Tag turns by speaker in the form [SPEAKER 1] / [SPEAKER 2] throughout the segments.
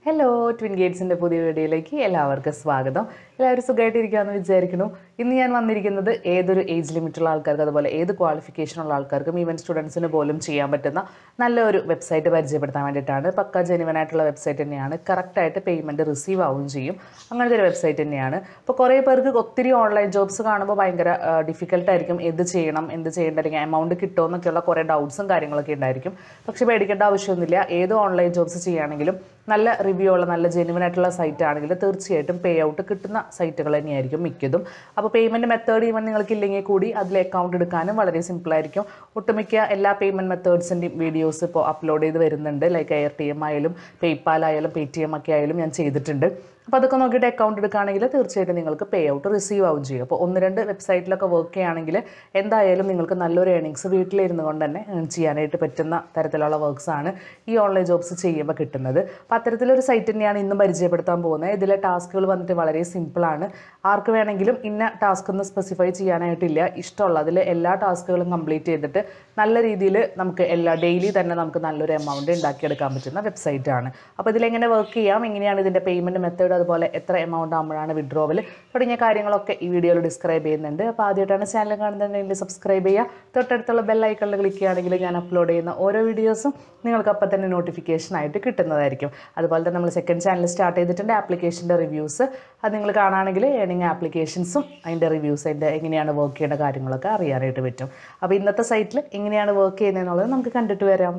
[SPEAKER 1] hello twin ഗേറ്റ്സിൻ്റെ പുതിയ വീഡിയോയിലേക്ക് എല്ലാവർക്കും സ്വാഗതം എല്ലാവരും സുഖമായിട്ടിരിക്കാമെന്ന് വിചാരിക്കുന്നു ഇന്ന് ഞാൻ വന്നിരിക്കുന്നത് ഏതൊരു ഏജ് ലിമിറ്റുള്ള ആൾക്കാർക്ക് അതുപോലെ ഏത് ക്വാളിഫിക്കേഷൻ ഉള്ള ആൾക്കാർക്കും ഈവൻ സ്റ്റുഡൻസിന് പോലും ചെയ്യാൻ പറ്റുന്ന നല്ലൊരു വെബ്സൈറ്റ് പരിചയപ്പെടുത്താൻ വേണ്ടിയിട്ടാണ് പക്ക ജെനുവൻ ആയിട്ടുള്ള വെബ്സൈറ്റ് തന്നെയാണ് കറക്റ്റായിട്ട് പേയ്മെൻറ്റ് റിസീവ് ആവുകയും ചെയ്യും അങ്ങനത്തെ ഒരു വെബ്സൈറ്റ് തന്നെയാണ് അപ്പോൾ കുറേ പേർക്ക് ഒത്തിരി ഓൺലൈൻ ജോബ്സ് കാണുമ്പോൾ ഭയങ്കര ഡിഫിക്കൽട്ടായിരിക്കും എന്ത് ചെയ്യണം എന്ത് ചെയ്യേണ്ട അല്ലെങ്കിൽ എമൗണ്ട് കിട്ടുമോ എന്നൊക്കെയുള്ള കുറേ ഡൗട്ട്സും കാര്യങ്ങളൊക്കെ ഉണ്ടായിരിക്കും പക്ഷേ പേടിക്കേണ്ട ആവശ്യമൊന്നുമില്ല ഏത് ഓൺലൈൻ ജോബ്സ് ചെയ്യുകയാണെങ്കിലും നല്ല റിവ്യൂ ഉള്ള നല്ല ജെനുവൻ ആയിട്ടുള്ള സൈറ്റ് ആണെങ്കിൽ തീർച്ചയായിട്ടും പേ ഔട്ട് കിട്ടുന്ന സൈറ്റുകൾ തന്നെയായിരിക്കും മിക്കതും അപ്പോൾ പേയ്മെൻറ്റ് മെത്തേഡ് ഈവൻ നിങ്ങൾക്ക് ഇല്ലെങ്കിൽ കൂടി അതിൽ അക്കൗണ്ട് എടുക്കാനും വളരെ സിമ്പിളായിരിക്കും ഒട്ടുമിക്ക എല്ലാ പേയ്മെൻറ്റ് മെത്തേഡ്സിൻ്റെയും വീഡിയോസ് ഇപ്പോൾ അപ്ലോഡ് ചെയ്ത് വരുന്നുണ്ട് ലൈക്ക് എയർ ടി എം ആയാലും പേയ്പാൽ ആയാലും പേ ടി എം ഒക്കെ ആയാലും ഞാൻ ചെയ്തിട്ടുണ്ട് അപ്പോൾ അതൊക്കെ നോക്കിയിട്ട് അക്കൗണ്ട് എടുക്കുകയാണെങ്കിൽ തീർച്ചയായിട്ടും നിങ്ങൾക്ക് പേ ഔട്ട് റിസീവ് ആവും ചെയ്യും അപ്പോൾ ഒന്ന് രണ്ട് വെബ്സൈറ്റിലൊക്കെ വർക്ക് ചെയ്യുകയാണെങ്കിൽ എന്തായാലും നിങ്ങൾക്ക് നല്ലൊരു ഏണിങ്സ് വീട്ടിലിരുന്ന് കൊണ്ട് തന്നെ earn ചെയ്യാനായിട്ട് പറ്റുന്ന തരത്തിലുള്ള വർക്ക്സ് ആണ് ഈ ഓൺലൈൻ ജോബ്സ് ചെയ്യുമ്പോൾ കിട്ടുന്നത് അപ്പോൾ അത്തരത്തിലൊരു സൈറ്റ് തന്നെയാണ് ഇന്നും പരിചയപ്പെടുത്താൻ പോകുന്നത് ഇതിലെ ടാസ്കുകൾ വന്നിട്ട് വളരെ സിമ്പിളാണ് ആർക്ക് വേണമെങ്കിലും ഇന്ന ടാസ്ക് ഒന്ന് സ്പെസിഫൈ ചെയ്യാനായിട്ടില്ല ഇഷ്ടമുള്ള അതിൽ എല്ലാ ടാസ്കുകളും കംപ്ലീറ്റ് ചെയ്തിട്ട് നല്ല രീതിയിൽ നമുക്ക് എല്ലാ ഡെയിലി തന്നെ നമുക്ക് നല്ലൊരു എമൗണ്ട് ഉണ്ടാക്കിയെടുക്കാൻ പറ്റുന്ന വെബ്സൈറ്റ് ആണ് അപ്പോൾ ഇതിലെങ്ങനെ വർക്ക് ചെയ്യാം എങ്ങനെയാണ് ഇതിൻ്റെ പേയ്മെൻറ്റ് മെത്തേഡ് അതുപോലെ എത്ര എമൗണ്ട് ആകുമ്പോഴാണ് വിഡ്രോവൽ തുടങ്ങിയ കാര്യങ്ങളൊക്കെ ഈ വീഡിയോയിൽ ഡിസ്ക്രൈബ് ചെയ്യുന്നുണ്ട് അപ്പോൾ ആദ്യമായിട്ടാണ് ചാനൽ കാണുന്നുണ്ടെങ്കിൽ സബ്സ്ക്രൈബ് ചെയ്യുക തൊട്ടടുത്തുള്ള ബെല്ലൈക്കണിൽ ക്ലിക്ക് ചെയ്യുകയാണെങ്കിൽ ഞാൻ അപ്ലോഡ് ചെയ്യുന്ന ഓരോ വീഡിയോസും നിങ്ങൾക്ക് അപ്പം തന്നെ നോട്ടിഫിക്കേഷൻ ആയിട്ട് കിട്ടുന്നതായിരിക്കും അതുപോലെ തന്നെ നമ്മൾ സെക്കൻഡ് ചാനൽ സ്റ്റാർട്ട് ചെയ്തിട്ടുണ്ട് ആപ്ലിക്കേഷൻ്റെ റിവ്യൂസ് അത് നിങ്ങൾ കാണുകയാണെങ്കിൽ ഏണിംഗ് ആപ്ലിക്കേഷൻസും അതിൻ്റെ റിവ്യൂസ് അതിൻ്റെ എങ്ങനെയാണ് വർക്ക് ചെയ്യേണ്ട കാര്യങ്ങളൊക്കെ അറിയാനായിട്ട് പറ്റും അപ്പോൾ ഇന്നത്തെ സൈറ്റിൽ എങ്ങനെയാണ് വർക്ക് ചെയ്യുന്നതെന്നുള്ളത് നമുക്ക് കണ്ടിട്ട് വരാം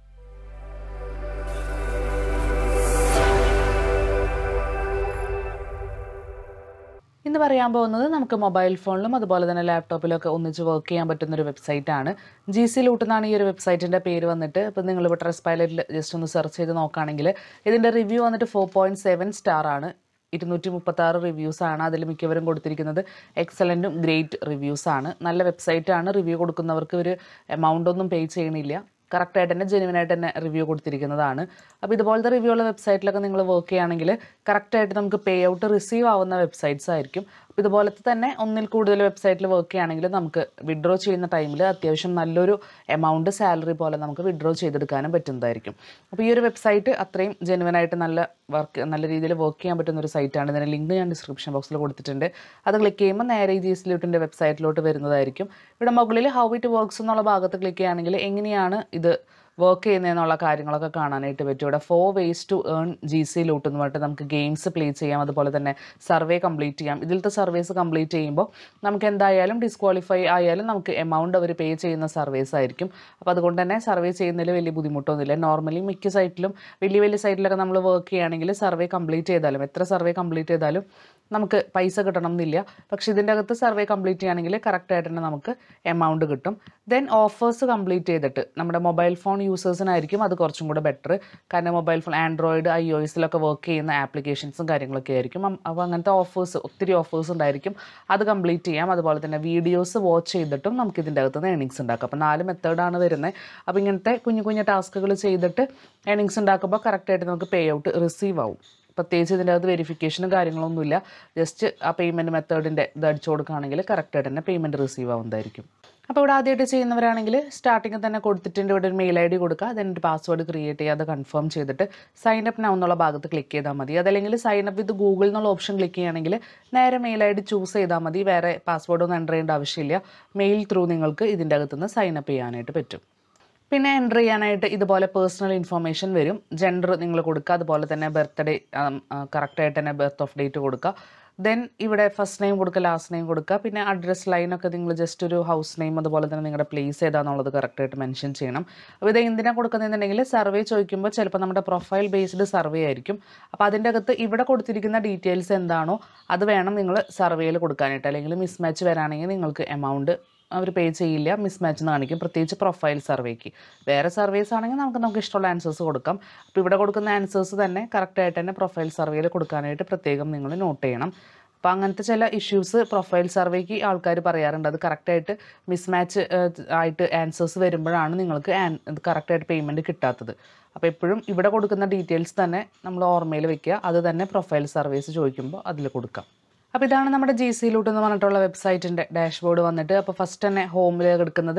[SPEAKER 1] ഇന്ന് പറയാൻ പോകുന്നത് നമുക്ക് മൊബൈൽ ഫോണിലും അതുപോലെ തന്നെ ലാപ്ടോപ്പിലൊക്കെ ഒന്നിച്ച് വർക്ക് ചെയ്യാൻ പറ്റുന്ന ഒരു വെബ്സൈറ്റ് ആണ് ജി സി ലൂട്ട് എന്നാണ് ഈ ഒരു വെബ്സൈറ്റിൻ്റെ പേര് വന്നിട്ട് ഇപ്പോൾ നിങ്ങൾ ഇപ്പോൾ ട്രസ് പൈലറ്റിൽ ജസ്റ്റ് ഒന്ന് സെർച്ച് ചെയ്ത് നോക്കുകയാണെങ്കിൽ ഇതിൻ്റെ റിവ്യൂ വന്നിട്ട് ഫോർ പോയിൻറ്റ് സെവൻ സ്റ്റാർ ആണ് ഇരുന്നൂറ്റി മുപ്പത്താറ് റിവ്യൂസ് ആണ് അതിൽ മിക്കവരും കൊടുത്തിരിക്കുന്നത് എക്സലൻറ്റും ഗ്രേറ്റ് റിവ്യൂസ് ആണ് നല്ല വെബ്സൈറ്റ് ആണ് റിവ്യൂ കൊടുക്കുന്നവർക്ക് ഒരു എമൗണ്ട് ഒന്നും പേ ചെയ്യണില്ല കറക്റ്റായിട്ട് തന്നെ ജെനുവൻ ആയിട്ട് തന്നെ റിവ്യൂ കൊടുത്തിരിക്കുന്നതാണ് അപ്പോൾ ഇതുപോലത്തെ റിവ്യൂ ഉള്ള വെബ്സൈറ്റിലൊക്കെ നിങ്ങൾ വർക്ക് ചെയ്യുകയാണെങ്കിൽ കറക്റ്റായിട്ട് നമുക്ക് പേ ഔട്ട് റിസീവ് ആവുന്ന വെബ്സൈറ്റ്സ് ആയിരിക്കും അപ്പോൾ ഇതുപോലത്തെ തന്നെ ഒന്നിൽ കൂടുതൽ വെബ്സൈറ്റിൽ വർക്ക് ചെയ്യുകയാണെങ്കിൽ നമുക്ക് വിഡ്രോ ചെയ്യുന്ന ടൈമിൽ അത്യാവശ്യം നല്ലൊരു എമൗണ്ട് സാലറി പോലെ നമുക്ക് വിഡ്രോ ചെയ്തെടുക്കാനും പറ്റുന്നതായിരിക്കും അപ്പോൾ ഈ ഒരു വെബ്സൈറ്റ് അത്രയും ജെനുവൻ ആയിട്ട് നല്ല വർക്ക് നല്ല രീതിയിൽ വർക്ക് ചെയ്യാൻ പറ്റുന്ന ഒരു സൈറ്റാണ് ഇതിൻ്റെ ലിങ്ക് ഞാൻ ഡിസ്ക്രിപ്ഷൻ ബോക്സിൽ കൊടുത്തിട്ടുണ്ട് അത് ക്ലിക്ക് ചെയ്യുമ്പോൾ നേരെ ഈ ജി എസ് ലൂട്ടിൻ്റെ വെബ്സൈറ്റിലോട്ട് വരുന്നതായിരിക്കും ഇവിടെ മുകളിൽ ഹൗ ഇറ്റ് വർക്ക്സ് എന്നുള്ള ഭാഗത്ത് ക്ലിക്ക് ചെയ്യുകയാണെങ്കിൽ എങ്ങനെയാണ് ഇത് വർക്ക് ചെയ്യുന്നതെന്നുള്ള കാര്യങ്ങളൊക്കെ കാണാനായിട്ട് പറ്റും ഇവിടെ four ways to earn GCLoot എന്ന് പറഞ്ഞിട്ട് നമുക്ക് ഗെയിംസ് പ്ലേ ചെയ്യാം അതുപോലെ തന്നെ സർവേ കംപ്ലീറ്റ് ചെയ്യാം ഇതിലത്തെ സർവേസ് കംപ്ലീറ്റ് ചെയ്യുമ്പോൾ നമുക്ക് എന്തായാലും ഡിസ്ക്വാളിഫൈ ആയാലും നമുക്ക് എമൗണ്ട് അവർ പേ ചെയ്യുന്ന സർവീസ് ആയിരിക്കും അപ്പോൾ അതുകൊണ്ട് തന്നെ സർവേ ചെയ്യുന്നതിൽ വലിയ ബുദ്ധിമുട്ടൊന്നുമില്ല നോർമലി മിക്ക സൈറ്റിലും വലിയ വലിയ സൈറ്റിലൊക്കെ നമ്മൾ വർക്ക് ചെയ്യുകയാണെങ്കിൽ സർവേ കംപ്ലീറ്റ് ചെയ്താലും എത്ര സർവേ കംപ്ലീറ്റ് ചെയ്താലും നമുക്ക് പൈസ കിട്ടണം എന്നില്ല പക്ഷേ ഇതിൻ്റെ അകത്ത് സർവേ കംപ്ലീറ്റ് ചെയ്യുകയാണെങ്കിൽ കറക്റ്റായിട്ട് തന്നെ നമുക്ക് എമൗണ്ട് കിട്ടും ദെൻ ഓഫേഴ്സ് കംപ്ലീറ്റ് ചെയ്തിട്ട് നമ്മുടെ മൊബൈൽ ഫോൺ യൂസേഴ്സിനായിരിക്കും അത് കുറച്ചും കൂടെ ബെറ്റർ കാരണം മൊബൈൽ ഫോൺ ആൻഡ്രോയിഡ് ഐ ഒ എസിലൊക്കെ വർക്ക് ചെയ്യുന്ന ആപ്ലിക്കേഷൻസും കാര്യങ്ങളൊക്കെ ആയിരിക്കും അം- അപ്പോൾ അങ്ങനത്തെ ഓഫേഴ്സ് ഒത്തിരി ഓഫേഴ്സ് ഉണ്ടായിരിക്കും അത് കംപ്ലീറ്റ് ചെയ്യാം അതുപോലെ തന്നെ വീഡിയോസ് വാച്ച് ചെയ്തിട്ടും നമുക്ക് ഇതിൻ്റെ അകത്ത് നിന്ന് ഏണിങ്സ് ഉണ്ടാക്കാം അപ്പോൾ നാല് മെത്തേഡാണ് വരുന്നത് അപ്പോൾ ഇങ്ങനത്തെ കുഞ്ഞു കുഞ്ഞു ടാസ്കുകൾ ചെയ്തിട്ട് ഏണിങ്സ് ഉണ്ടാക്കുമ്പോൾ കറക്റ്റായിട്ട് നമുക്ക് പേ ഔട്ട് റിസീവ് ആവും പ്രത്യേകിച്ച് ഇതിൻ്റെ അകത്ത് വെരിഫിക്കേഷനും കാര്യങ്ങളൊന്നുമില്ല ജസ്റ്റ് ആ പേയ്മെൻറ്റ് മെത്തേഡിൻ്റെ ഇത് അടിച്ചു കൊടുക്കുകയാണെങ്കിൽ കറക്റ്റായിട്ട് തന്നെ പേയ്മെൻറ്റ് റിസീവ് ആവുന്നതായിരിക്കും അപ്പോൾ ഇവിടെ ആദ്യമായിട്ട് ചെയ്യുന്നവരാണെങ്കിൽ സ്റ്റാർട്ടിങ്ങിൽ തന്നെ കൊടുത്തിട്ടുണ്ട് ഇവിടെ ഒരു മെയിൽ ഐ ഡി കൊടുക്കുക അതിൻ്റെ ഒരു പാസ്വേഡ് ക്രിയേറ്റ് ചെയ്യുക അത് കൺഫേം ചെയ്തിട്ട് സൈൻ അപ്പ് നൗ എന്നുള്ള ഭാഗത്ത് ക്ലിക്ക് ചെയ്താൽ മതി അതല്ലെങ്കിൽ സൈൻ അപ്പ് വിത്ത് ഗൂഗിൾ എന്നുള്ള ഓപ്ഷൻ ക്ലിക്ക് ചെയ്യുകയാണെങ്കിൽ നേരെ മെയിൽ ഐ ഡി ചൂസ് ചെയ്താൽ മതി വേറെ പാസ്വേഡ് ഒന്നും എൻ്റർ ചെയ്യേണ്ട ആവശ്യമില്ല മെയിൽ ത്രൂ നിങ്ങൾക്ക് ഇതിൻ്റെ അകത്തുനിന്ന് സൈൻ അപ്പ് ചെയ്യാനായിട്ട് പറ്റും പിന്നെ എൻ്റർ ചെയ്യാനായിട്ട് ഇതുപോലെ പേഴ്സണൽ ഇൻഫർമേഷൻ വരും ജെൻഡർ നിങ്ങൾ കൊടുക്കുക അതുപോലെ തന്നെ ബർത്ത്ഡേ കറക്റ്റായിട്ട് തന്നെ ബർത്ത് ഓഫ് ഡേറ്റ് കൊടുക്കുക ദെൻ ഇവിടെ ഫസ്റ്റ് നെയിം കൊടുക്കുക ലാസ്റ്റ് നെയിം കൊടുക്കുക പിന്നെ അഡ്രസ് ലൈനൊക്കെ നിങ്ങൾ ജസ്റ്റ് ഒരു ഹൗസ് നെയിം അതുപോലെ തന്നെ നിങ്ങളുടെ പ്ലേസ് ഏതാണെന്നുള്ളത് കറക്റ്റായിട്ട് മെൻഷൻ ചെയ്യണം അപ്പോൾ ഇത് എന്തിനാണ് കൊടുക്കുന്നതെന്നുണ്ടെങ്കിൽ സർവേ ചോദിക്കുമ്പോൾ ചിലപ്പോൾ നമ്മുടെ പ്രൊഫൈൽ ബേസ്ഡ് സർവേ ആയിരിക്കും അപ്പോൾ അതിൻ്റെ അകത്ത് ഇവിടെ കൊടുത്തിരിക്കുന്ന ഡീറ്റെയിൽസ് എന്താണോ അത് വേണം നിങ്ങൾ സർവേയിൽ കൊടുക്കാനായിട്ട് അല്ലെങ്കിൽ മിസ്മാച്ച് വരാണെങ്കിൽ നിങ്ങൾക്ക് എമൗണ്ട് അവർ പേ ചെയ്യില്ല മിസ് മാച്ച് എന്ന് കാണിക്കും പ്രത്യേകിച്ച് പ്രൊഫൈൽ സർവേക്ക് വേറെ സർവേസ് ആണെങ്കിൽ നമുക്ക് നമുക്ക് ഇഷ്ടമുള്ള ആൻസേഴ്സ് കൊടുക്കാം അപ്പോൾ ഇവിടെ കൊടുക്കുന്ന ആൻസേഴ്സ് തന്നെ കറക്റ്റായിട്ട് തന്നെ പ്രൊഫൈൽ സർവേയിൽ കൊടുക്കാനായിട്ട് പ്രത്യേകം നിങ്ങൾ നോട്ട് ചെയ്യണം അപ്പോൾ അങ്ങനത്തെ ചില ഇഷ്യൂസ് പ്രൊഫൈൽ സർവേക്ക് ആൾക്കാർ പറയാറുണ്ട് അത് കറക്റ്റായിട്ട് മിസ്മാച്ച് ആയിട്ട് ആൻസേഴ്സ് വരുമ്പോഴാണ് നിങ്ങൾക്ക് കറക്റ്റായിട്ട് പേയ്മെൻറ്റ് കിട്ടാത്തത് അപ്പോൾ എപ്പോഴും ഇവിടെ കൊടുക്കുന്ന ഡീറ്റെയിൽസ് തന്നെ നമ്മൾ ഓർമ്മയിൽ വെക്കുക അത് തന്നെ പ്രൊഫൈൽ സർവീസ് ചോദിക്കുമ്പോൾ അതിൽ കൊടുക്കാം അപ്പോൾ ഇതാണ് നമ്മുടെ ജി സി ലൂട്ട് എന്ന് പറഞ്ഞിട്ടുള്ള വെബ്സൈറ്റിൻ്റെ ഡാഷ്ബോർഡ് വന്നിട്ട് അപ്പോൾ ഫസ്റ്റ് തന്നെ ഹോമിൽ എടുക്കുന്നത്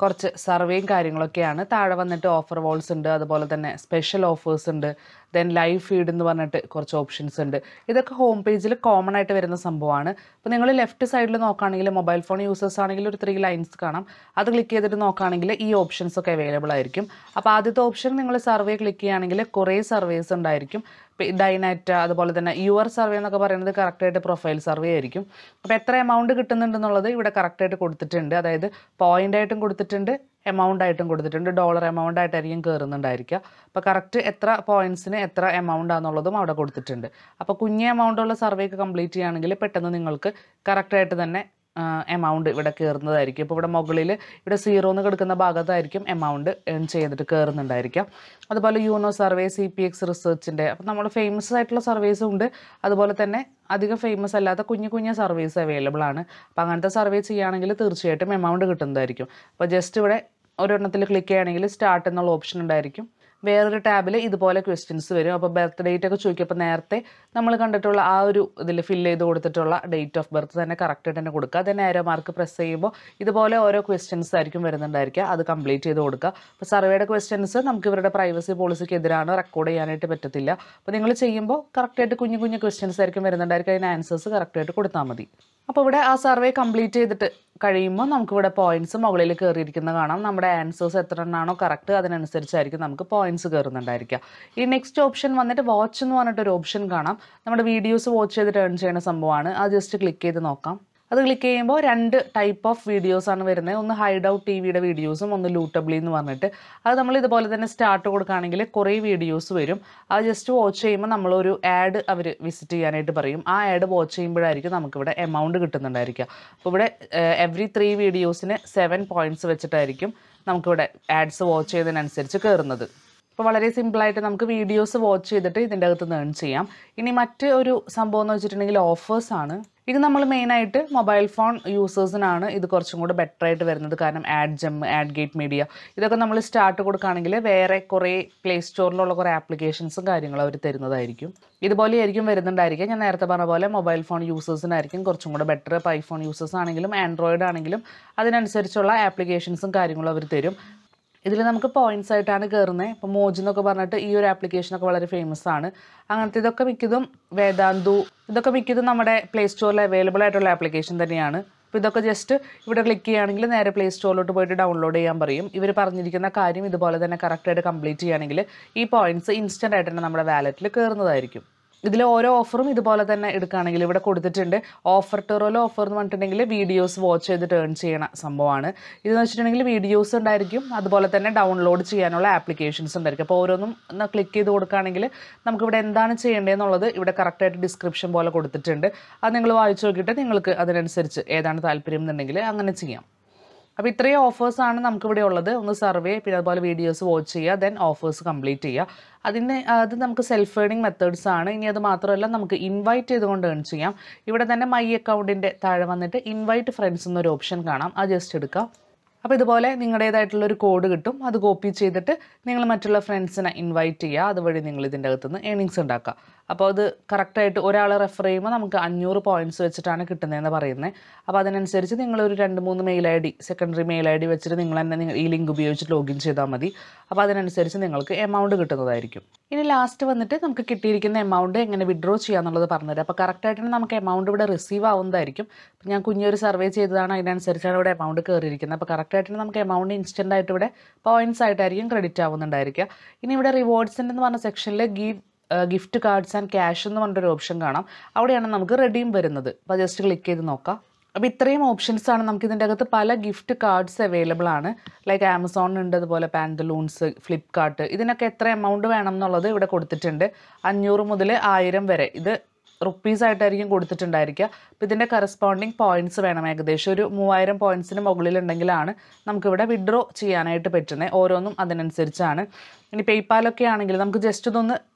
[SPEAKER 1] കുറച്ച് സർവേയും കാര്യങ്ങളൊക്കെയാണ് താഴെ വന്നിട്ട് ഓഫർ വോൾസ് ഉണ്ട് അതുപോലെ തന്നെ സ്പെഷ്യൽ ഓഫേഴ്സ് ഉണ്ട് ദെൻ ലൈവ് ഫീഡ് എന്ന് പറഞ്ഞിട്ട് കുറച്ച് ഓപ്ഷൻസ് ഉണ്ട് ഇതൊക്കെ ഹോം പേജിൽ കോമൺ ആയിട്ട് വരുന്ന സംഭവമാണ് അപ്പോൾ നിങ്ങൾ ലെഫ്റ്റ് സൈഡിൽ നോക്കുകയാണെങ്കിൽ മൊബൈൽ ഫോൺ യൂസേഴ്സ് ആണെങ്കിൽ ഒരു ത്രീ ലൈൻസ് കാണാം അത് ക്ലിക്ക് ചെയ്തിട്ട് നോക്കുകയാണെങ്കിൽ ഈ ഓപ്ഷൻസ് ഒക്കെ അവൈലബിൾ ആയിരിക്കും അപ്പോൾ ആദ്യത്തെ ഓപ്ഷൻ നിങ്ങൾ സർവേ ക്ലിക്ക് ചെയ്യുകയാണെങ്കിൽ കുറേ സർവേസ് ഉണ്ടായിരിക്കും ഡൈനാറ്റ അതുപോലെ തന്നെ യുവർ സർവേ എന്നൊക്കെ പറയുന്നത് കറക്റ്റായിട്ട് പ്രൊഫൈൽ സർവേ ആയിരിക്കും അപ്പോൾ എത്ര എമൗണ്ട് കിട്ടുന്നുണ്ടെന്നുള്ളത് ഇവിടെ കറക്റ്റായിട്ട് കൊടുത്തിട്ടുണ്ട് അതായത് പോയിന്റ് ആയിട്ടും കൊടുത്തിട്ടുണ്ട് എമൗണ്ട് ആയിട്ടും കൊടുത്തിട്ടുണ്ട് ഡോളർ എമൗണ്ട് ആയിട്ടായിരിക്കും കയറുന്നുണ്ടായിരിക്കുക അപ്പോൾ കറക്റ്റ് എത്ര പോയിന്റ്സിന് എത്ര എമൗണ്ട് ആണെന്നുള്ളതും അവിടെ കൊടുത്തിട്ടുണ്ട് അപ്പോൾ കുഞ്ഞ് എമൗണ്ട് ഉള്ള സർവേ ഒക്കെ കംപ്ലീറ്റ് ചെയ്യുകയാണെങ്കിൽ പെട്ടെന്ന് നിങ്ങൾക്ക് കറക്റ്റായിട്ട് തന്നെ എമൗണ്ട് ഇവിടെ കയറുന്നതായിരിക്കും ഇപ്പോൾ ഇവിടെ മുകളിൽ ഇവിടെ സീറോ എന്ന് കിടക്കുന്ന ഭാഗത്തായിരിക്കും എമൗണ്ട് ഏൺ ചെയ്തിട്ട് കയറുന്നുണ്ടായിരിക്കാം അതുപോലെ Yuno survey C P X റിസർച്ചിൻ്റെ അപ്പോൾ നമ്മൾ ഫേമസ് ആയിട്ടുള്ള സർവീസും ഉണ്ട് അതുപോലെ തന്നെ അധികം ഫേമസ് അല്ലാത്ത കുഞ്ഞു കുഞ്ഞു സർവീസ് അവൈലബിൾ ആണ് അപ്പോൾ അങ്ങനത്തെ സർവേ ചെയ്യുകയാണെങ്കിൽ തീർച്ചയായിട്ടും എമൗണ്ട് കിട്ടുന്നതായിരിക്കും അപ്പോൾ ജസ്റ്റ് ഇവിടെ ഒരെണ്ണത്തിൽ ക്ലിക്ക് ചെയ്യുകയാണെങ്കിൽ സ്റ്റാർട്ട് എന്നുള്ള ഓപ്ഷൻ ഉണ്ടായിരിക്കും വേറൊരു ടാബിൽ ഇതുപോലെ ക്വസ്റ്റ്യൻസ് വരും അപ്പോൾ ബർത്ത് ഡേറ്റ് ഒക്കെ ചോദിക്കുമ്പോൾ നേരത്തെ നമ്മൾ കണ്ടിട്ടുള്ള ആ ഒരു ഇതിൽ ഫില്ല് ചെയ്ത് കൊടുത്തിട്ടുള്ള ഡേറ്റ് ഓഫ് ബർത്ത് തന്നെ കറക്റ്റായിട്ട് തന്നെ കൊടുക്കുക ദെൻ ആരോ മാർക്ക് പ്രസ് ചെയ്യുമ്പോൾ ഇതുപോലെ ഓരോ ക്വസ്റ്റ്യൻസ് ആയിരിക്കും വരുന്നുണ്ടായിരിക്കുക അത് കംപ്ലീറ്റ് ചെയ്ത് കൊടുക്കുക അപ്പോൾ സർവേയുടെ ക്വസ്റ്റ്യൻസ് നമുക്ക് ഇവരുടെ പ്രൈവസി പോളിസിക്ക് എതിരാണ് റെക്കോർഡ് ചെയ്യാനായിട്ട് പറ്റത്തില്ല അപ്പോൾ നിങ്ങൾ ചെയ്യുമ്പോൾ കറക്റ്റായിട്ട് കുഞ്ഞു കുഞ്ഞു ക്വസ്റ്റ്യൻസ് ആയിരിക്കും വരുന്നുണ്ടായിരിക്കും അതിന് ആൻസേഴ്സ് കറക്റ്റായിട്ട് കൊടുത്താൽ മതി അപ്പോൾ ഇവിടെ ആ സർവേ കംപ്ലീറ്റ് ചെയ്തിട്ട് കഴിയുമ്പോൾ നമുക്കിവിടെ പോയിന്റ്സ് മുകളിൽ കയറിയിരിക്കുന്ന കാണാം നമ്മുടെ ആൻസേഴ്സ് എത്ര എണ്ണാണോ കറക്റ്റ് അതിനനുസരിച്ചായിരിക്കും നമുക്ക് പോയിന്റ്സ് കയറുന്നുണ്ടായിരിക്കുക ഈ നെക്സ്റ്റ് ഓപ്ഷൻ വന്നിട്ട് വാച്ച് എന്ന് പറഞ്ഞിട്ടൊരു ഓപ്ഷൻ കാണാം നമ്മുടെ വീഡിയോസ് വാച്ച് ചെയ്തിട്ട് ഏൺ ചെയ്യുന്ന സംഭവമാണ് അത് ജസ്റ്റ് ക്ലിക്ക് ചെയ്ത് നോക്കാം അത് ക്ലിക്ക് ചെയ്യുമ്പോൾ രണ്ട് ടൈപ്പ് ഓഫ് വീഡിയോസ് ആണ് വരുന്നത് ഒന്ന് ഹൈഡ് ഔട്ട് ടി വിയുടെ വീഡിയോസും ഒന്ന് ലൂട്ടബിളി എന്ന് പറഞ്ഞിട്ട് അത് നമ്മൾ ഇതുപോലെ തന്നെ സ്റ്റാർട്ട് കൊടുക്കുകയാണെങ്കിൽ കുറേ വീഡിയോസ് വരും അത് ജസ്റ്റ് വാച്ച് ചെയ്യുമ്പോൾ നമ്മളൊരു ആഡ് അവർ വിസിറ്റ് ചെയ്യാനായിട്ട് പറയും ആ ആഡ് വാച്ച് ചെയ്യുമ്പോഴായിരിക്കും നമുക്കിവിടെ എമൗണ്ട് കിട്ടുന്നുണ്ടായിരിക്കുക അപ്പോൾ ഇവിടെ എവറി ത്രീ വീഡിയോസിന് സെവൻ പോയിന്റ്സ് വെച്ചിട്ടായിരിക്കും നമുക്കിവിടെ ആഡ്സ് വാച്ച് ചെയ്തതിനനുസരിച്ച് കയറുന്നത് അപ്പോൾ വളരെ സിമ്പിളായിട്ട് നമുക്ക് വീഡിയോസ് വാച്ച് ചെയ്തിട്ട് ഇതിൻ്റെ അകത്ത് നിന്ന് ഏൺ ചെയ്യാം ഇനി മറ്റ് ഒരു സംഭവം എന്ന് വെച്ചിട്ടുണ്ടെങ്കിൽ ഓഫേഴ്സ് ആണ് ഇത് നമ്മൾ മെയിനായിട്ട് മൊബൈൽ ഫോൺ യൂസേഴ്സിനാണ് ഇത് കുറച്ചും കൂടെ ബെറ്റർ ആയിട്ട് വരുന്നത് കാരണം AdGem AdGate media ഇതൊക്കെ നമ്മൾ സ്റ്റാർട്ട് കൊടുക്കുകയാണെങ്കിൽ വേറെ കുറേ പ്ലേ സ്റ്റോറിലുള്ള കുറേ ആപ്ലിക്കേഷൻസും കാര്യങ്ങളും അവർ തരുന്നതായിരിക്കും ഇതുപോലെയായിരിക്കും വരുന്നുണ്ടായിരിക്കും ഞാൻ നേരത്തെ പറഞ്ഞ പോലെ മൊബൈൽ ഫോൺ യൂസേഴ്സിനായിരിക്കും കുറച്ചും കൂടെ ബെറ്റർ ഇപ്പോൾ ഐഫോൺ യൂസേഴ്സ് ആണെങ്കിലും ആൻഡ്രോയിഡ് ആണെങ്കിലും അതിനനുസരിച്ചുള്ള ആപ്ലിക്കേഷൻസും കാര്യങ്ങളും അവർ തരും ഇതിൽ നമുക്ക് പോയിന്റ്സ് ആയിട്ടാണ് കയറുന്നത് ഇപ്പോൾ മോജ് എന്നൊക്കെ പറഞ്ഞിട്ട് ഈ ഒരു ആപ്ലിക്കേഷനൊക്കെ വളരെ ഫേമസ് ആണ് അങ്ങനത്തെ ഇതൊക്കെ മിക്കതും വേദാന്തു ഇതൊക്കെ മിക്കതും നമ്മുടെ പ്ലേ സ്റ്റോറിൽ അവൈലബിൾ ആയിട്ടുള്ള ആപ്ലിക്കേഷൻ തന്നെയാണ് അപ്പോൾ ഇതൊക്കെ ജസ്റ്റ് ഇവിടെ ക്ലിക്ക് ചെയ്യുകയാണെങ്കിൽ നേരെ പ്ലേ സ്റ്റോറിലോട്ട് പോയിട്ട് ഡൗൺലോഡ് ചെയ്യാൻ പറയും ഇവർ പറഞ്ഞിരിക്കുന്ന കാര്യം ഇതുപോലെ തന്നെ കറക്റ്റായിട്ട് കംപ്ലീറ്റ് ചെയ്യുകയാണെങ്കിൽ ഈ പോയിന്റ്സ് ഇൻസ്റ്റൻ്റ് ആയിട്ട് തന്നെ നമ്മുടെ വാലറ്റിൽ കയറുന്നതായിരിക്കും ഇതിൽ ഓരോ ഓഫറും ഇതുപോലെ തന്നെ എടുക്കുകയാണെങ്കിൽ ഇവിടെ കൊടുത്തിട്ടുണ്ട് ഓഫർ ടെറോലോ ഓഫർ എന്ന് പറഞ്ഞിട്ടുണ്ടെങ്കിൽ വീഡിയോസ് വാച്ച് ചെയ്തിട്ട് ഏൺ ചെയ്യണ സംഭവമാണ് ഇതെന്ന് വെച്ചിട്ടുണ്ടെങ്കിൽ വീഡിയോസ് ഉണ്ടായിരിക്കും അതുപോലെ തന്നെ ഡൗൺലോഡ് ചെയ്യാനുള്ള ആപ്ലിക്കേഷൻസ് ഉണ്ടായിരിക്കും അപ്പോൾ ഓരോന്നും ഒന്ന് ക്ലിക്ക് ചെയ്ത് കൊടുക്കുകയാണെങ്കിൽ നമുക്കിവിടെ എന്താണ് ചെയ്യേണ്ടതെന്നുള്ളത് ഇവിടെ കറക്റ്റായിട്ട് ഡിസ്ക്രിപ്ഷൻ പോലെ കൊടുത്തിട്ടുണ്ട് അത് നിങ്ങൾ വായിച്ചു നോക്കിയിട്ട് നിങ്ങൾക്ക് അതിനനുസരിച്ച് ഏതാണ് താല്പര്യം എന്നുണ്ടെങ്കിൽ അങ്ങനെ ചെയ്യാം അപ്പോൾ ഇത്രയും ഓഫേഴ്സാണ് നമുക്കിവിടെ ഉള്ളത് ഒന്ന് സർവേ പിന്നെ അതുപോലെ വീഡിയോസ് വാച്ച് ചെയ്യുക ദെൻ ഓഫേഴ്സ് കംപ്ലീറ്റ് ചെയ്യുക അതിന് അത് നമുക്ക് സെൽഫ് ഏണിംഗ് മെത്തേഡ്സ് ആണ് ഇനി അത് മാത്രമല്ല നമുക്ക് ഇൻവൈറ്റ് ചെയ്തുകൊണ്ട് ഏൺ ചെയ്യാം ഇവിടെ തന്നെ മൈ അക്കൗണ്ടിൻ്റെ താഴെ വന്നിട്ട് ഇൻവൈറ്റ് ഫ്രണ്ട്സ് എന്നൊരു ഓപ്ഷൻ കാണാം അത് ജസ്റ്റ് എടുക്കാം അപ്പോൾ ഇതുപോലെ നിങ്ങളുടേതായിട്ടുള്ള ഒരു കോഡ് കിട്ടും അത് കോപ്പി ചെയ്തിട്ട് നിങ്ങൾ മറ്റുള്ള ഫ്രണ്ട്സിനെ ഇൻവൈറ്റ് ചെയ്യുക അതുവഴി നിങ്ങൾ ഇതിൻ്റെ അകത്തുനിന്ന് ഏണിങ്സ് ഉണ്ടാക്കുക അപ്പോൾ അത് കറക്റ്റായിട്ട് ഒരാളെ റെഫർ ചെയ്യുമ്പോൾ നമുക്ക് അഞ്ഞൂറ് പോയിന്റ്സ് വെച്ചിട്ടാണ് കിട്ടുന്നതെന്ന് പറയുന്നത് അപ്പോൾ അതിനനുസരിച്ച് നിങ്ങളൊരു രണ്ട് മൂന്ന് mail I D secondary mail I D വെച്ചിട്ട് നിങ്ങൾ തന്നെ നിങ്ങൾ ഈ ലിങ്ക് ഉപയോഗിച്ച് ലോഗിൻ ചെയ്താൽ മതി അപ്പോൾ അതിനനുസരിച്ച് നിങ്ങൾക്ക് എമൗണ്ട് കിട്ടുന്നതായിരിക്കും ഇനി ലാസ്റ്റ് വന്നിട്ട് നമുക്ക് കിട്ടിയിരിക്കുന്ന എമൗണ്ട് എങ്ങനെ വിഡ്രോ ചെയ്യാന്നുള്ളത് പറഞ്ഞുതരാം അപ്പോൾ കറക്റ്റായിട്ട് തന്നെ നമുക്ക് എമൗണ്ട് ഇവിടെ റിസീവ് ആവുന്നതായിരിക്കും അപ്പോൾ ഞാൻ കുഞ്ഞൊരു സർവേ ചെയ്തതാണ് അതിനനുസരിച്ചാണ് ഇവിടെ എമൗണ്ട് കയറിയിരിക്കുന്നത് അപ്പോൾ കറക്റ്റായിട്ട് നമുക്ക് എമൗണ്ട് ഇൻസ്റ്റൻ്റ് ആയിട്ട് ഇവിടെ പോയിന്റ്സ് ആയിട്ടായിരിക്കും ക്രെഡിറ്റ് ആവുന്നുണ്ടായിരിക്കുക ഇനി ഇവിടെ റിവാർഡ്സിൻ്റെ എന്ന് പറഞ്ഞ സെക്ഷനിൽ give gift cards and cash എന്ന് പറഞ്ഞൊരു ഓപ്ഷൻ കാണാം അവിടെയാണ് നമുക്ക് റെഡീം വരുന്നത് അപ്പോൾ ജസ്റ്റ് ക്ലിക്ക് ചെയ്ത് നോക്കാം അപ്പോൾ ഇത്രയും ഓപ്ഷൻസ് ആണ് നമുക്ക് ഇതിൻ്റെ അകത്ത് പല ഗിഫ്റ്റ് കാർഡ്സ് അവൈലബിൾ ആണ് ലൈക്ക് ആമസോണിനുണ്ട് അതുപോലെ പാൻറ്റലൂൺസ് ഫ്ലിപ്കാർട്ട് ഇതിനൊക്കെ എത്ര എമൗണ്ട് വേണം എന്നുള്ളത് ഇവിടെ കൊടുത്തിട്ടുണ്ട് അഞ്ഞൂറ് മുതൽ ആയിരം വരെ ഇത് റുപ്പീസ് ആയിട്ടായിരിക്കും കൊടുത്തിട്ടുണ്ടായിരിക്കുക അപ്പോൾ ഇതിൻ്റെ കറസ്പോണ്ടിങ് പോയിന്റ്സ് വേണം ഏകദേശം ഒരു മൂവായിരം പോയിന്റ്സിന് മുകളിലുണ്ടെങ്കിലാണ് നമുക്കിവിടെ വിഡ്രോ ചെയ്യാനായിട്ട് പറ്റുന്നത് ഓരോന്നും അതിനനുസരിച്ചാണ് ഇനി പേയ്പാലൊക്കെ ആണെങ്കിൽ നമുക്ക് ജസ്റ്റ് ഇതൊന്ന്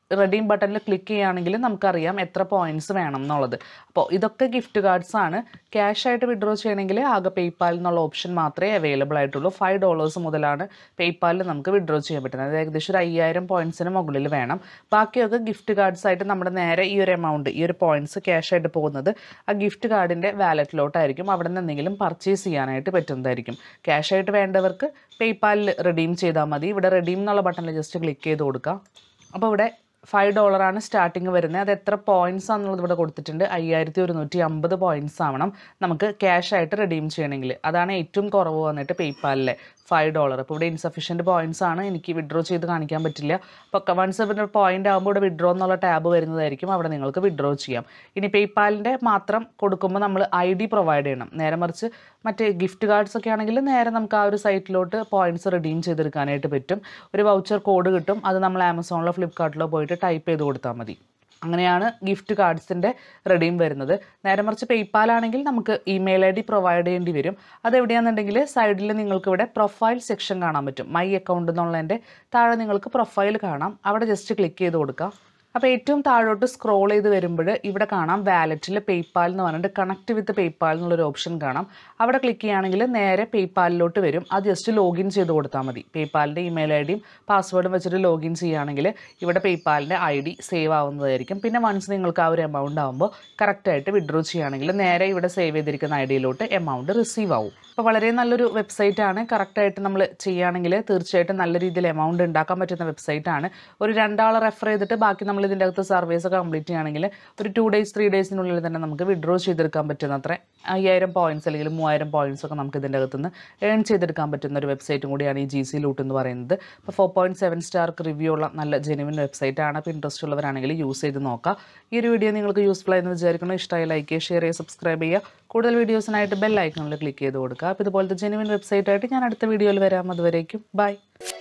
[SPEAKER 1] റെഡീം ബട്ടണിൽ ക്ലിക്ക് ചെയ്യുകയാണെങ്കിൽ നമുക്കറിയാം എത്ര പോയിന്റ്സ് വേണം എന്നുള്ളത് അപ്പോൾ ഇതൊക്കെ ഗിഫ്റ്റ് കാർഡ്സ് ആണ് ക്യാഷ് ആയിട്ട് വിഡ്രോ ചെയ്യണമെങ്കിൽ ആകെ പേയ്പാൽ എന്നുള്ള ഓപ്ഷൻ മാത്രമേ അവൈലബിൾ ആയിട്ടുള്ളൂ ഫൈവ് ഡോളേഴ്സ് മുതലാണ് പേയ്പാലിൽ നമുക്ക് വിഡ്രോ ചെയ്യാൻ പറ്റുന്നത് അത് ഏകദേശം ഒരു അയ്യായിരം പോയിന്റ്സിന് മുകളിൽ വേണം ബാക്കിയൊക്കെ ഗിഫ്റ്റ് കാർഡ്സ് ആയിട്ട് നമ്മുടെ നേരെ ഈ ഒരു എമൗണ്ട് ഈ ഒരു പോയിന്റ്സ് ക്യാഷ് ആയിട്ട് പോകുന്നത് ആ ഗിഫ്റ്റ് കാർഡിൻ്റെ വാലറ്റിലോട്ടായിരിക്കും അവിടെ നിന്ന് എന്തെങ്കിലും പർച്ചേസ് ചെയ്യാനായിട്ട് പറ്റുന്നതായിരിക്കും ക്യാഷ് ആയിട്ട് വേണ്ടവർക്ക് പേയ്പാലിൽ റെഡീം ചെയ്താൽ മതി ഇവിടെ റെഡീം എന്നുള്ള ബട്ടണിൽ ജസ്റ്റ് ക്ലിക്ക് ചെയ്ത് കൊടുക്കുക അപ്പോൾ ഇവിടെ ഫൈവ് ഡോളറാണ് സ്റ്റാർട്ടിങ് വരുന്നത് അത് എത്ര പോയിന്റ്സ് ആണെന്നുള്ളത് ഇവിടെ കൊടുത്തിട്ടുണ്ട് അയ്യായിരത്തി ഒരുന്നൂറ്റി അമ്പത് പോയിന്റ്സ് ആവണം നമുക്ക് ക്യാഷ് ആയിട്ട് റെഡീം ചെയ്യണമെങ്കിൽ അതാണ് ഏറ്റവും കുറവ് വന്നിട്ട് പേയ്പാലിലെ ഫൈവ് ഡോളർ അപ്പോൾ ഇവിടെ ഇൻസഫിഷ്യൻറ്റ് പോയിന്റ്സ് ആണ് എനിക്ക് വിഡ്രോ ചെയ്ത് കാണിക്കാൻ പറ്റില്ല അപ്പോൾ വൺസ് ഇവിടെ പോയിന്റ് ആകുമ്പോൾ ഇവിടെ വിഡ്രോ എന്നുള്ള ടാബ് വരുന്നതായിരിക്കും അവിടെ നിങ്ങൾക്ക് വിഡ്രോ ചെയ്യാം ഇനി പേയ്പാലിൻ്റെ മാത്രം കൊടുക്കുമ്പോൾ നമ്മൾ ഐ ഡി പ്രൊവൈഡ് ചെയ്യണം നേരെ മറിച്ച് മറ്റേ ഗിഫ്റ്റ് കാർഡ്സ് ഒക്കെ ആണെങ്കിൽ നേരെ നമുക്ക് ആ ഒരു സൈറ്റിലോട്ട് പോയിന്റ്സ് റിഡീം ചെയ്തെടുക്കാനായിട്ട് പറ്റും ഒരു വൗച്ചർ കോഡ് കിട്ടും അത് നമ്മൾ ആമസോണിലോ ഫ്ലിപ്കാർട്ടിലോ പോയിട്ട് ടൈപ്പ് ചെയ്ത് കൊടുത്താൽ മതി അങ്ങനെയാണ് ഗിഫ്റ്റ് കാർഡ്സിൻ്റെ റെഡീം വരുന്നത് നേരെ മറിച്ച് പേയ്പാൽ ആണെങ്കിൽ നമുക്ക് ഇമെയിൽ ഐ ഡി പ്രൊവൈഡ് ചെയ്യേണ്ടി വരും അതെവിടെയാണെന്നുണ്ടെങ്കിൽ സൈഡിൽ നിങ്ങൾക്ക് ഇവിടെ പ്രൊഫൈൽ സെക്ഷൻ കാണാൻ പറ്റും മൈ അക്കൗണ്ട് എന്നുള്ളതിൻ്റെ താഴെ നിങ്ങൾക്ക് പ്രൊഫൈൽ കാണാം അവിടെ ജസ്റ്റ് ക്ലിക്ക് ചെയ്ത് കൊടുക്കുക അപ്പോൾ ഏറ്റവും താഴോട്ട് സ്ക്രോൾ ചെയ്ത് വരുമ്പോൾ ഇവിടെ കാണാം വാലറ്റിൽ പേയ്പാൽ എന്ന് പറഞ്ഞിട്ട് കണക്ട് വിത്ത് പേയ്പാൽ എന്നുള്ളൊരു ഓപ്ഷൻ കാണാം അവിടെ ക്ലിക്ക് ചെയ്യുകയാണെങ്കിൽ നേരെ പേയ്പാലിലോട്ട് വരും അത് ജസ്റ്റ് ലോഗിൻ ചെയ്ത് കൊടുത്താൽ മതി പേയ്പാലിൻ്റെ ഇമെയിൽ ഐ ഡിയും പാസ്വേഡും വെച്ചിട്ട് ലോഗിൻ ചെയ്യുകയാണെങ്കിൽ ഇവിടെ പേയ്പാലിൻ്റെ ഐ ഡി സേവ് ആവുന്നതായിരിക്കും പിന്നെ വൺസ് നിങ്ങൾക്ക് ആ ഒരു എമൗണ്ട് ആകുമ്പോൾ കറക്റ്റായിട്ട് വിഡ്രോ ചെയ്യുകയാണെങ്കിൽ നേരെ ഇവിടെ സേവ് ചെയ്തിരിക്കുന്ന ഐ ഡിയിലോട്ട് എമൗണ്ട് റിസീവ് ആവും അപ്പോൾ വളരെ നല്ലൊരു വെബ്സൈറ്റ് ആണ് കറക്റ്റായിട്ട് നമ്മൾ ചെയ്യുകയാണെങ്കിൽ തീർച്ചയായിട്ടും നല്ല രീതിയിൽ എമൗണ്ട് ഉണ്ടാക്കാൻ പറ്റുന്ന വെബ്സൈറ്റ് ആണ് ഒരു രണ്ടാളെ റെഫർ ചെയ്തിട്ട് ബാക്കി നമ്മൾ ഇതിൻ്റെ അകത്ത് സർവീസ് ഒക്കെ കംപ്ലീറ്റ് ചെയ്യുകയാണെങ്കിൽ ഒരു ടു ഡേയ്സ് ത്രീ ഡേയ്സിനുള്ളിൽ തന്നെ നമുക്ക് വിഡ്രോ ചെയ്തെടുക്കാൻ പറ്റുന്ന അത്ര അയ്യായിരം പോയിന്റ്സ് അല്ലെങ്കിൽ മൂവായിരം പോയിന്റ്സ് ഒക്കെ നമുക്ക് ഇതിൻ്റെ അകത്ത് നിന്ന് ഏൺ ചെയ്തെടുക്കാൻ പറ്റുന്ന ഒരു വെബ്സൈറ്റും കൂടിയാണ് ഈ ജി സി ലൂട്ട് എന്ന് പറയുന്നത് അപ്പോൾ four point seven star review ഉള്ള നല്ല ജെനുവിൻ വെബ്സൈറ്റ് ആണ് അപ്പോൾ ഇൻട്രസ്റ്റ് ഉള്ളവരാണെങ്കിൽ യൂസ് ചെയ്ത് നോക്കാം ഈ ഒരു വീഡിയോ നിങ്ങൾക്ക് യൂസ്ഫുൾ ആയെന്ന് വിചാരിക്കണം ഇഷ്ടമായി ലൈക്ക് ചെയ്യുക ഷെയർ ചെയ്യുക സബ്സ്ക്രൈബ് ചെയ്യുക കൂടുതൽ വീഡിയോസിനായിട്ട് ബെൽ ഐക്കണിൽ ക്ലിക്ക് ചെയ്ത് കൊടുക്കുക അപ്പോൾ ഇതുപോലത്തെ ജെനുവിൻ വെബ്സൈറ്റ് ആയിട്ട് ഞാൻ അടുത്ത വീഡിയോയിൽ വരാം അതുവരേക്കും ബൈ